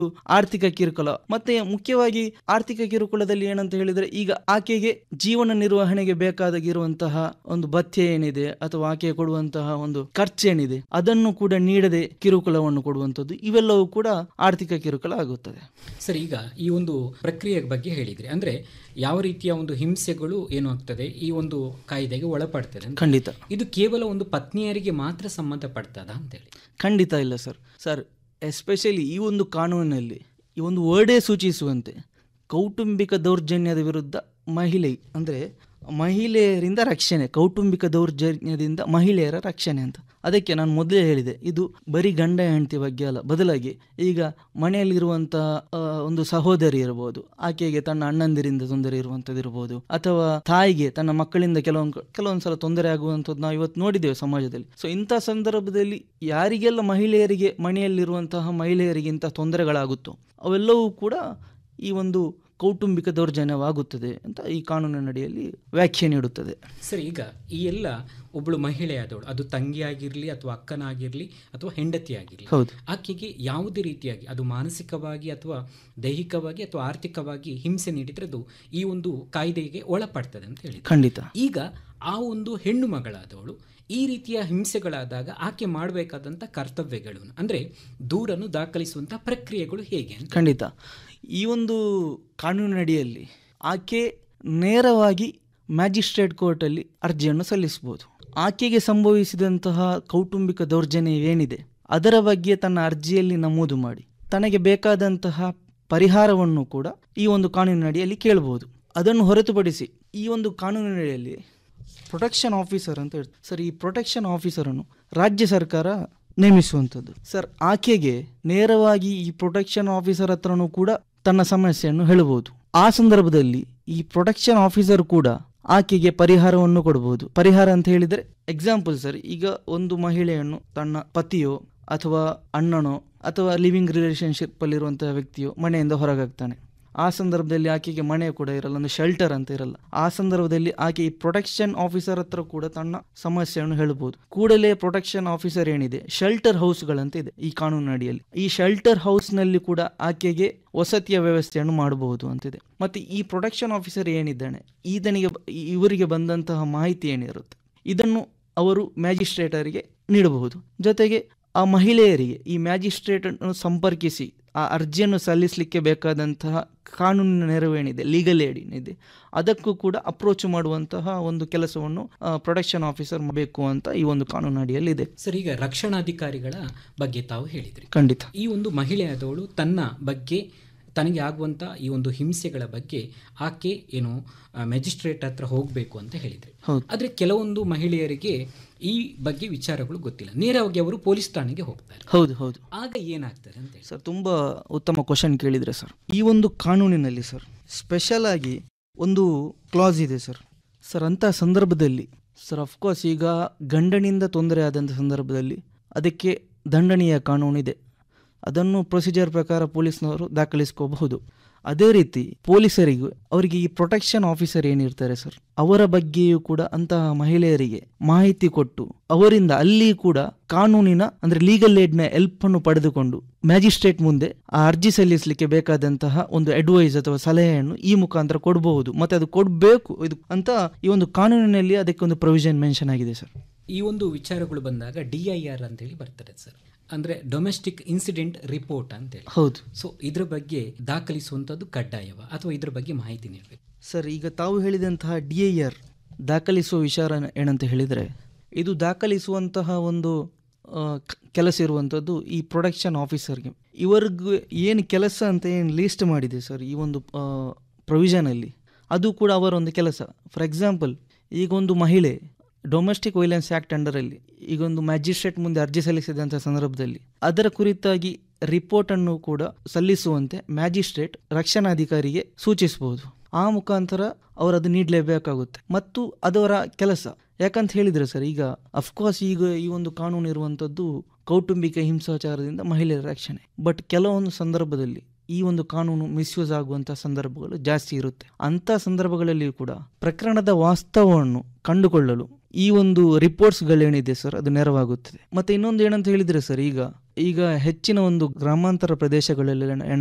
ಆರ್ಥಿಕ ಕಿರುಕುಳ ಮತ್ತೆ ಮುಖ್ಯವಾಗಿ ಆರ್ಥಿಕ ಕಿರುಕುಳದಲ್ಲಿ ಏನಂತ ಹೇಳಿದ್ರೆ ಈಗ ಆಕೆಗೆ ಜೀವನ ನಿರ್ವಹಣೆಗೆ ಬೇಕಾದಾಗಿರುವಂತಹ ಒಂದು ಭತ್ಯೆ ಏನಿದೆ ಅಥವಾ ಆಕೆ ಕೊಡುವಂತಹ ಒಂದು ಖರ್ಚೇನಿದೆ ಅದನ್ನು ಕೂಡ ನೀಡದೆ ಕಿರುಕುಳವನ್ನು ಕೊಡುವಂಥದ್ದು ಇವೆಲ್ಲವೂ ಕೂಡ ಆರ್ಥಿಕ ಕಿರುಕುಳ ಆಗುತ್ತದೆ ಸರ್ ಈಗ ಈ ಒಂದು ಪ್ರಕ್ರಿಯೆ ಬಗ್ಗೆ ಹೇಳಿದ್ರಿ ಅಂದ್ರೆ ಯಾವ ರೀತಿಯ ಒಂದು ಹಿಂಸೆಗಳು ಏನು ಆಗ್ತದೆ ಈ ಒಂದು ಕಾಯ್ದೆಗೆ ಒಳಪಡ್ತದೆ ಅಂತ. ಖಂಡಿತ ಇದು ಕೇವಲ ಒಂದು ಪತ್ನಿಯರಿಗೆ ಮಾತ್ರ ಸಂಬಂಧಪಡ್ತದ ಅಂತೇಳಿ ಖಂಡಿತ ಇಲ್ಲ ಸರ್ ಸರ್ ಎಸ್ಪೆಷಲಿ ಈ ಒಂದು ಕಾನೂನಿನಲ್ಲಿ ಈ ಒಂದು ವರ್ಡೇ ಸೂಚಿಸುವಂತೆ ಕೌಟುಂಬಿಕ ದೌರ್ಜನ್ಯದ ವಿರುದ್ಧ ಮಹಿಳೆ ಅಂದರೆ ಮಹಿಳೆಯರಿಂದ ರಕ್ಷಣೆ ಕೌಟುಂಬಿಕ ದೌರ್ಜನ್ಯದಿಂದ ಮಹಿಳೆಯರ ರಕ್ಷಣೆ ಅಂತ ಅದಕ್ಕೆ ನಾನು ಮೊದಲೇ ಹೇಳಿದೆ ಇದು ಬರೀ ಗಂಡ ಹೆಂಡತಿ ಬಗ್ಗೆ ಅಲ್ಲ ಬದಲಾಗಿ ಈಗ ಮನೆಯಲ್ಲಿರುವಂಥ ಒಂದು ಸಹೋದರಿ ಇರಬಹುದು ಆಕೆಗೆ ತನ್ನ ಅಣ್ಣಂದಿರಿಂದ ತೊಂದರೆ ಇರುವಂಥದ್ದು ಇರಬಹುದು ಅಥವಾ ತಾಯಿಗೆ ತನ್ನ ಮಕ್ಕಳಿಂದ ಕೆಲವೊಂದು ಕೆಲವೊಂದು ಸಲ ತೊಂದರೆ ಆಗುವಂಥದ್ದು ನಾವು ಇವತ್ತು ನೋಡಿದ್ದೇವೆ ಸಮಾಜದಲ್ಲಿ ಸೊ ಇಂಥ ಸಂದರ್ಭದಲ್ಲಿ ಯಾರಿಗೆಲ್ಲ ಮಹಿಳೆಯರಿಗೆ ಮನೆಯಲ್ಲಿರುವಂತಹ ಮಹಿಳೆಯರಿಗೆ ಇಂಥ ತೊಂದರೆಗಳಾಗುತ್ತೋ ಅವೆಲ್ಲವೂ ಕೂಡ ಈ ಒಂದು ಕೌಟುಂಬಿಕ ದೌರ್ಜನ್ಯವಾಗುತ್ತದೆ ಅಂತ ಈ ಕಾನೂನಿನಡಿಯಲ್ಲಿ ವ್ಯಾಖ್ಯೆ ನೀಡುತ್ತದೆ ಸರ್ ಈಗ ಈ ಎಲ್ಲ ಒಬ್ಬಳು ಮಹಿಳೆಯಾದವಳು ಅದು ತಂಗಿ ಆಗಿರಲಿ ಅಥವಾ ಅಕ್ಕನಾಗಿರಲಿ ಅಥವಾ ಹೆಂಡತಿ ಆಗಿರಲಿ ಹೌದು ಆಕೆಗೆ ಯಾವುದೇ ರೀತಿಯಾಗಿ ಅದು ಮಾನಸಿಕವಾಗಿ ಅಥವಾ ದೈಹಿಕವಾಗಿ ಅಥವಾ ಆರ್ಥಿಕವಾಗಿ ಹಿಂಸೆ ನೀಡಿದ್ರೆ ಅದು ಈ ಒಂದು ಕಾಯ್ದೆಗೆ ಒಳಪಡ್ತದೆ ಅಂತ ಹೇಳಿ ಖಂಡಿತ ಈಗ ಆ ಒಂದು ಹೆಣ್ಣು ಮಗಳಾದವಳು ಈ ರೀತಿಯ ಹಿಂಸೆಗಳಾದಾಗ ಆಕೆ ಮಾಡಬೇಕಾದಂಥ ಕರ್ತವ್ಯಗಳು ಅಂದರೆ ದೂರನ್ನು ದಾಖಲಿಸುವಂಥ ಪ್ರಕ್ರಿಯೆಗಳು ಹೇಗೆ ಅಂತ ಖಂಡಿತ ಈ ಒಂದು ಕಾನೂನಿನಡಿಯಲ್ಲಿ ಆಕೆ ನೇರವಾಗಿ ಮ್ಯಾಜಿಸ್ಟ್ರೇಟ್ ಕೋರ್ಟಲ್ಲಿ ಅರ್ಜಿಯನ್ನು ಸಲ್ಲಿಸಬಹುದು ಆಕೆಗೆ ಸಂಭವಿಸಿದಂತಹ ಕೌಟುಂಬಿಕ ದೌರ್ಜನ್ಯವೇನಿದೆ ಅದರ ಬಗ್ಗೆ ತನ್ನ ಅರ್ಜಿಯಲ್ಲಿ ನಮೂದು ಮಾಡಿ ತನಗೆ ಬೇಕಾದಂತಹ ಪರಿಹಾರವನ್ನು ಕೂಡ ಈ ಒಂದು ಕಾನೂನಿನಡಿಯಲ್ಲಿ ಕೇಳಬಹುದು ಅದನ್ನು ಹೊರತುಪಡಿಸಿ ಈ ಒಂದು ಕಾನೂನಿನಡಿಯಲ್ಲಿ ಪ್ರೊಟೆಕ್ಷನ್ ಆಫೀಸರ್ ಅಂತ ಹೇಳ್ತಾರೆ ಸರ್ ಈ ಪ್ರೊಟೆಕ್ಷನ್ ಆಫೀಸರನ್ನು ರಾಜ್ಯ ಸರ್ಕಾರ ನೇಮಿಸುವಂಥದ್ದು ಸರ್ ಆಕೆಗೆ ನೇರವಾಗಿ ಈ ಪ್ರೊಟೆಕ್ಷನ್ ಆಫೀಸರ್ ಹತ್ರನೂ ಕೂಡ ತನ್ನ ಸಮಸ್ಯೆಯನ್ನು ಹೇಳಬಹುದು ಆ ಸಂದರ್ಭದಲ್ಲಿ ಈ ಪ್ರೊಟೆಕ್ಷನ್ ಆಫೀಸರ್ ಕೂಡ ಆಕೆಗೆ ಪರಿಹಾರವನ್ನು ಕೊಡಬಹುದು ಪರಿಹಾರ ಅಂತ ಹೇಳಿದರೆ ಎಕ್ಸಾಂಪಲ್ ಸರ್ ಈಗ ಒಂದು ಮಹಿಳೆಯನ್ನು ತನ್ನ ಪತಿಯೋ ಅಥವಾ ಅಣ್ಣನೋ ಅಥವಾ ಲಿವಿಂಗ್ ರಿಲೇಶನ್ಶಿಪ್ ಅಲ್ಲಿರುವಂತಹ ವ್ಯಕ್ತಿಯೋ ಮನೆಯಿಂದ ಹೊರಗಾಗ್ತಾನೆ ಆ ಸಂದರ್ಭದಲ್ಲಿ ಆಕೆಗೆ ಮನೆ ಕೂಡ ಇರಲ್ಲ ಒಂದು ಶೆಲ್ಟರ್ ಅಂತ ಇರಲ್ಲ ಆ ಸಂದರ್ಭದಲ್ಲಿ ಆಕೆ ಈ ಪ್ರೊಟೆಕ್ಷನ್ ಆಫೀಸರ್ ಹತ್ರ ಕೂಡ ತನ್ನ ಸಮಸ್ಯೆಯನ್ನು ಹೇಳಬಹುದು ಕೂಡಲೇ ಪ್ರೊಟೆಕ್ಷನ್ ಆಫೀಸರ್ ಏನಿದೆ ಶೆಲ್ಟರ್ ಹೌಸ್ಗಳಂತ ಇದೆ ಈ ಕಾನೂನಿನ ಅಡಿಯಲ್ಲಿ ಈ ಶೆಲ್ಟರ್ ಹೌಸ್ ನಲ್ಲಿ ಕೂಡ ಆಕೆಗೆ ವಸತಿಯ ವ್ಯವಸ್ಥೆಯನ್ನು ಮಾಡಬಹುದು ಅಂತಿದೆ ಮತ್ತೆ ಈ ಪ್ರೊಟೆಕ್ಷನ್ ಆಫೀಸರ್ ಏನಿದ್ದಾನೆ ಈತನಿಗೆ ಇವರಿಗೆ ಬಂದಂತಹ ಮಾಹಿತಿ ಏನಿರುತ್ತೆ ಇದನ್ನು ಅವರು ಮ್ಯಾಜಿಸ್ಟ್ರೇಟರಿಗೆ ನೀಡಬಹುದು ಜೊತೆಗೆ ಆ ಮಹಿಳೆಯರಿಗೆ ಈ ಮ್ಯಾಜಿಸ್ಟ್ರೇಟ್ ಅನ್ನು ಸಂಪರ್ಕಿಸಿ ಆ ಅರ್ಜಿಯನ್ನು ಸಲ್ಲಿಸಲಿಕ್ಕೆ ಬೇಕಾದಂತಹ ಕಾನೂನಿನ ನೆರವೇನಿದೆ ಲೀಗಲ್ ಏಡ್ ಏನಿದೆ ಅದಕ್ಕೂ ಕೂಡ ಅಪ್ರೋಚ್ ಮಾಡುವಂತಹ ಒಂದು ಕೆಲಸವನ್ನು ಪ್ರೊಟೆಕ್ಷನ್ ಆಫೀಸರ್ ಮಾಡಬೇಕು ಅಂತ ಈ ಒಂದು ಕಾನೂನು ಅಡಿಯಲ್ಲಿ ಇದೆ ಸರ್ ಈಗ ರಕ್ಷಣಾಧಿಕಾರಿಗಳ ಬಗ್ಗೆ ತಾವು ಹೇಳಿದ್ರಿ ಖಂಡಿತ ಈ ಒಂದು ಮಹಿಳೆಯಾದವಳು ತನ್ನ ಬಗ್ಗೆ ತನಗೆ ಆಗುವಂಥ ಈ ಒಂದು ಹಿಂಸೆಗಳ ಬಗ್ಗೆ ಆಕೆ ಏನು ಮ್ಯಾಜಿಸ್ಟ್ರೇಟ್ ಹತ್ರ ಹೋಗಬೇಕು ಅಂತ ಹೇಳಿದ್ರಿ ಹೌದು. ಆದರೆ ಕೆಲವೊಂದು ಮಹಿಳೆಯರಿಗೆ ಈ ಬಗ್ಗೆ ವಿಚಾರಗಳು ಗೊತ್ತಿಲ್ಲ ನೇರವಾಗಿ ಅವರು ಪೊಲೀಸ್ ಠಾಣೆಗೆ ಹೋಗ್ತಾರೆ ಹೌದು ಹೌದು ಆಗ ಏನಾಗ್ತದೆ ಅಂತ ಹೇಳಿ ಸರ್ ತುಂಬ ಉತ್ತಮ ಕ್ವಶನ್ ಕೇಳಿದರೆ ಸರ್ ಈ ಒಂದು ಕಾನೂನಿನಲ್ಲಿ ಸರ್ ಸ್ಪೆಷಲ್ ಆಗಿ ಒಂದು ಕ್ಲಾಸ್ ಇದೆ ಸರ್ ಸರ್ ಅಂಥ ಸಂದರ್ಭದಲ್ಲಿ ಸರ್ ಅಫ್ಕೋರ್ಸ್ ಈಗ ಗಂಡನಿಂದ ತೊಂದರೆ ಆದಂಥ ಸಂದರ್ಭದಲ್ಲಿ ಅದಕ್ಕೆ ದಂಡನೀಯ ಕಾನೂನಿದೆ ಅದನ್ನು ಪ್ರೊಸೀಜರ್ ಪ್ರಕಾರ ಪೊಲೀಸ್ನವರು ದಾಖಲಿಸ್ಕೋಬಹುದು ಅದೇ ರೀತಿ ಪೊಲೀಸರಿಗೂ ಅವರಿಗೆ ಈ ಪ್ರೊಟೆಕ್ಷನ್ ಆಫೀಸರ್ ಏನಿರ್ತಾರೆ ಸರ್ ಅವರ ಬಗ್ಗೆಯೂ ಕೂಡ ಅಂತಹ ಮಹಿಳೆಯರಿಗೆ ಮಾಹಿತಿ ಕೊಟ್ಟು ಅವರಿಂದ ಅಲ್ಲಿ ಕೂಡ ಕಾನೂನಿನ ಅಂದ್ರೆ ಲೀಗಲ್ ಏಡ್ನ ಹೆಲ್ಪ್ ಅನ್ನು ಪಡೆದುಕೊಂಡು ಮ್ಯಾಜಿಸ್ಟ್ರೇಟ್ ಮುಂದೆ ಆ ಅರ್ಜಿ ಸಲ್ಲಿಸಲಿಕ್ಕೆ ಬೇಕಾದಂತಹ ಒಂದು ಅಡ್ವೈಸ್ ಅಥವಾ ಸಲಹೆಯನ್ನು ಈ ಮುಖಾಂತರ ಕೊಡಬಹುದು ಮತ್ತೆ ಅದು ಕೊಡಬೇಕು ಇದು ಅಂತ ಈ ಒಂದು ಕಾನೂನಿನಲ್ಲಿ ಅದಕ್ಕೆ ಒಂದು ಪ್ರೊವಿಷನ್ ಮೆನ್ಷನ್ ಆಗಿದೆ ಸರ್ ಈ ಒಂದು ವಿಚಾರಗಳು ಬಂದಾಗ ಡಿ ಐ ಆರ್ ಅಂತೇಳಿ ಬರ್ತದೆ ಸರ್ ಅಂದರೆ ಡೊಮೆಸ್ಟಿಕ್ ಇನ್ಸಿಡೆಂಟ್ ರಿಪೋರ್ಟ್ ಅಂತೇಳಿ ಹೌದು ಸೊ ಇದ್ರ ಬಗ್ಗೆ ದಾಖಲಿಸುವಂಥದ್ದು ಕಡ್ಡಾಯವ ಅಥವಾ ಇದ್ರ ಬಗ್ಗೆ ಮಾಹಿತಿ ನೀಡಬೇಕು ಸರ್ ಈಗ ತಾವು ಹೇಳಿದಂತಹ ಡಿ ಐ ಆರ್ ದಾಖಲಿಸುವ ವಿಚಾರ ಏನಂತ ಹೇಳಿದರೆ ಇದು ದಾಖಲಿಸುವಂತಹ ಒಂದು ಆ, ಕ- ಕೆಲಸ ಇರುವಂಥದ್ದು ಈ ಪ್ರೊಡಕ್ಷನ್ ಆಫೀಸರ್ಗೆ ಇವರಿಗೂ ಏನು ಕೆಲಸ ಅಂತ ಏನು ಲೀಸ್ಟ್ ಮಾಡಿದೆ ಸರ್ ಈ ಒಂದು ಪ್ರೊವಿಷನಲ್ಲಿ ಅದು ಕೂಡ ಅವರ ಒಂದು ಕೆಲಸ ಫಾರ್ ಎಕ್ಸಾಂಪಲ್ ಈಗ ಒಂದು ಮಹಿಳೆ ಡೊಮೆಸ್ಟಿಕ್ ವೈಲೆನ್ಸ್ ಆ್ಯಕ್ಟ್ ಅಂಡರಲ್ಲಿ ಈಗ ಒಂದು ಮ್ಯಾಜಿಸ್ಟ್ರೇಟ್ ಮುಂದೆ ಅರ್ಜಿ ಸಲ್ಲಿಸಿದಂಥ ಸಂದರ್ಭದಲ್ಲಿ ಅದರ ಕುರಿತಾಗಿ ರಿಪೋರ್ಟನ್ನು ಕೂಡ ಸಲ್ಲಿಸುವಂತೆ ಮ್ಯಾಜಿಸ್ಟ್ರೇಟ್ ರಕ್ಷಣಾಧಿಕಾರಿಗೆ ಸೂಚಿಸಬಹುದು ಆ ಮುಖಾಂತರ ಅವರು ಅದು ನೀಡಲೇಬೇಕಾಗುತ್ತೆ ಮತ್ತು ಅದವರ ಕೆಲಸ ಯಾಕಂತ ಹೇಳಿದ್ರೆ ಸರ್ ಈಗ ಅಫ್ಕೋರ್ಸ್ ಈಗ ಈ ಒಂದು ಕಾನೂನು ಇರುವಂಥದ್ದು ಕೌಟುಂಬಿಕ ಹಿಂಸಾಚಾರದಿಂದ ಮಹಿಳೆಯರ ರಕ್ಷಣೆ ಬಟ್ ಕೆಲವೊಂದು ಸಂದರ್ಭದಲ್ಲಿ ಈ ಒಂದು ಕಾನೂನು ಮಿಸ್ಯೂಸ್ ಆಗುವಂಥ ಸಂದರ್ಭಗಳು ಜಾಸ್ತಿ ಇರುತ್ತೆ ಅಂಥ ಸಂದರ್ಭಗಳಲ್ಲಿ ಕೂಡ ಪ್ರಕರಣದ ವಾಸ್ತವವನ್ನು ಕಂಡುಕೊಳ್ಳಲು ಈ ಒಂದು ರಿಪೋರ್ಟ್ಸ್ಗಳೇನಿದೆ ಸರ್ ಅದು ನೆರವಾಗುತ್ತದೆ ಮತ್ತೆ ಇನ್ನೊಂದು ಏನಂತ ಹೇಳಿದ್ರೆ ಸರ್ ಈಗ ಈಗ ಹೆಚ್ಚಿನ ಒಂದು ಗ್ರಾಮಾಂತರ ಪ್ರದೇಶಗಳಲ್ಲಿ